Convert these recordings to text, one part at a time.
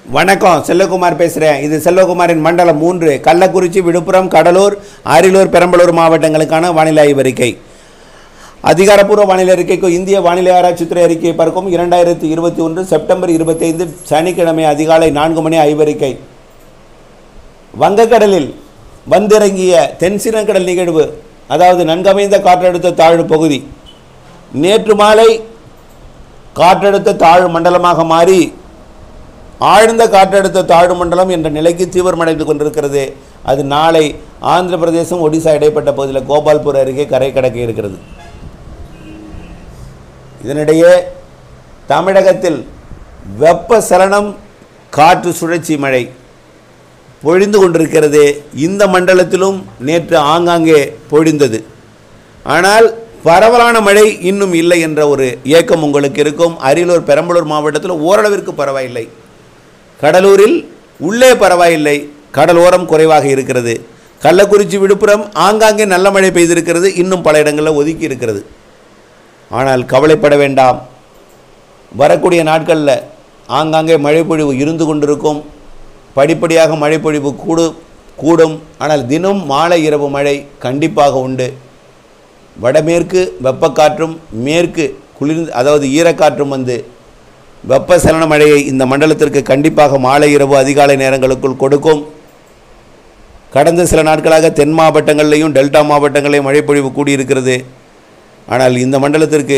வணக்கம் செல்வகுமார் பேசுகிறேன் இது செல்வகுமாரின் மண்டலம் மூன்று கள்ளக்குறிச்சி விழுப்புரம் கடலூர் அரியலூர் பெரம்பலூர் மாவட்டங்களுக்கான வானிலை ஆய்வறிக்கை அதிகாரப்பூர்வ வானிலை அறிக்கைக்கு இந்திய வானிலை ஆராய்ச்சித்துறை அறிக்கையை பார்க்கும் இரண்டாயிரத்தி இருபத்தி ஒன்று செப்டம்பர் இருபத்தைந்து சனிக்கிழமை அதிகாலை நான்கு மணி ஆய்வறிக்கை வங்கக்கடலில் வந்திறங்கிய தென்சினக்கடல் நிகழ்வு அதாவது நன்கமைந்த காற்றழுத்த தாழ்வு பகுதி நேற்று மாலை காற்றழுத்த தாழ்வு மண்டலமாக மாறி ஆழ்ந்த காற்றழுத்த தாழ்வு மண்டலம் என்ற நிலைக்கு தீவிரமடைந்து கொண்டிருக்கிறது அது நாளை ஆந்திர பிரதேசம் ஒடிசா இடைப்பட்ட பகுதியில் கோபால்பூர் அருகே கரை கடக்க இருக்கிறது இதனிடையே தமிழகத்தில் வெப்ப சலனம் காற்று சுழற்சி மழை பொழிந்து கொண்டிருக்கிறது இந்த மண்டலத்திலும் நேற்று ஆங்காங்கே பொழிந்தது ஆனால் பரவலான மழை இன்னும் இல்லை என்ற ஒரு ஏக்கம் உங்களுக்கு இருக்கும் அரியலூர் பெரம்பலூர் மாவட்டத்தில் ஓரளவிற்கு பரவாயில்லை கடலூரில் உள்ளே பரவாயில்லை கடலோரம் குறைவாக இருக்கிறது கள்ளக்குறிச்சி விழுப்புரம் ஆங்காங்கே நல்ல மழை பெய்திருக்கிறது இன்னும் பல இடங்களில் ஒதுக்கி இருக்கிறது ஆனால் கவலைப்பட வேண்டாம் வரக்கூடிய நாட்களில் ஆங்காங்கே மழைப்பொழிவு இருந்து கொண்டிருக்கும் படிப்படியாக மழைப்பொழிவு கூடு கூடும் ஆனால் தினம் மாலை இரவு மழை கண்டிப்பாக உண்டு வடமேற்கு வெப்பக்காற்றும் மேற்கு குளிர்ந்து அதாவது ஈரக்காற்றும் வந்து வெப்பசலன மழையை இந்த மண்டலத்திற்கு கண்டிப்பாக மாலை இரவு அதிகாலை நேரங்களுக்குள் கொடுக்கும் கடந்த சில நாட்களாக தென் மாவட்டங்கள்லேயும் டெல்டா மாவட்டங்களையும் மழைப்பொழிவு கூடியிருக்கிறது ஆனால் இந்த மண்டலத்திற்கு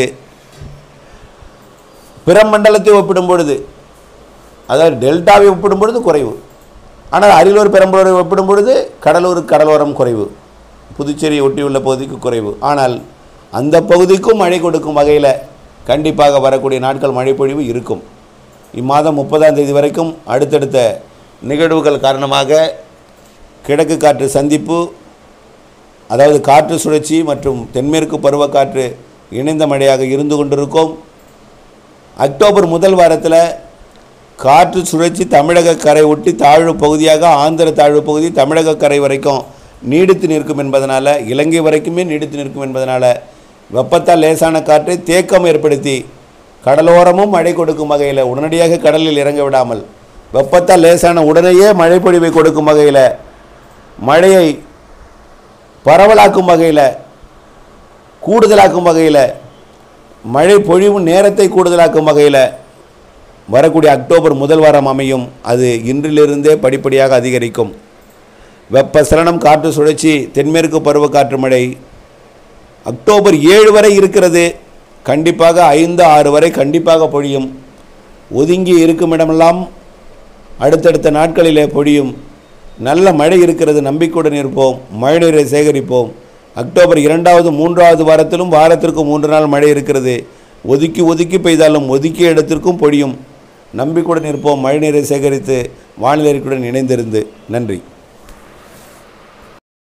பிற மண்டலத்தை ஒப்பிடும் பொழுது அதாவது டெல்டாவை ஒப்பிடும் பொழுது குறைவு ஆனால் அரியலூர் பெரம்பலூரை ஒப்பிடும் பொழுது கடலூர் கடலோரம் குறைவு புதுச்சேரியை ஒட்டியுள்ள பகுதிக்கு குறைவு ஆனால் அந்த பகுதிக்கும் மழை கொடுக்கும் வகையில் கண்டிப்பாக வரக்கூடிய நாட்கள் மழைப்பொழிவு இருக்கும் இம்மாதம் முப்பதாம் தேதி வரைக்கும் அடுத்தடுத்த நிகழ்வுகள் காரணமாக கிழக்கு காற்று சந்திப்பு அதாவது காற்று சுழற்சி மற்றும் தென்மேற்கு பருவக்காற்று இணைந்த மழையாக இருந்து கொண்டிருக்கும் அக்டோபர் முதல் வாரத்தில் காற்று சுழற்சி தமிழக கரை ஒட்டி தாழ்வு பகுதியாக ஆந்திர தாழ்வு பகுதி தமிழக கரை வரைக்கும் நீடித்து நிற்கும் என்பதனால் இலங்கை வரைக்குமே நீடித்து நிற்கும் என்பதனால் வெப்பத்தால் லேசான காற்றை தேக்கம் ஏற்படுத்தி கடலோரமும் மழை கொடுக்கும் வகையில் உடனடியாக கடலில் இறங்க விடாமல் வெப்பத்தால் லேசான உடனேயே மழை பொழிவை கொடுக்கும் வகையில் மழையை பரவலாக்கும் வகையில் கூடுதலாக்கும் வகையில் மழை பொழிவு நேரத்தை கூடுதலாக்கும் வகையில் வரக்கூடிய அக்டோபர் முதல் வாரம் அமையும் அது இன்றிலிருந்தே படிப்படியாக அதிகரிக்கும் வெப்ப சலனம் காற்று சுழற்சி தென்மேற்கு பருவக்காற்று மழை அக்டோபர் ஏழு வரை இருக்கிறது கண்டிப்பாக ஐந்து ஆறு வரை கண்டிப்பாக பொழியும் ஒதுங்கி இருக்கும் இடமெல்லாம் அடுத்தடுத்த நாட்களிலே பொழியும் நல்ல மழை இருக்கிறது நம்பிக்கையுடன் இருப்போம் மழைநீரை சேகரிப்போம் அக்டோபர் இரண்டாவது மூன்றாவது வாரத்திலும் வாரத்திற்கு மூன்று நாள் மழை இருக்கிறது ஒதுக்கி ஒதுக்கி பெய்தாலும் ஒதுக்கிய இடத்திற்கும் பொழியும் நம்பிக்கையுடன் இருப்போம் மழைநீரை சேகரித்து வானிலை அறிக்கையுடன் இணைந்திருந்து நன்றி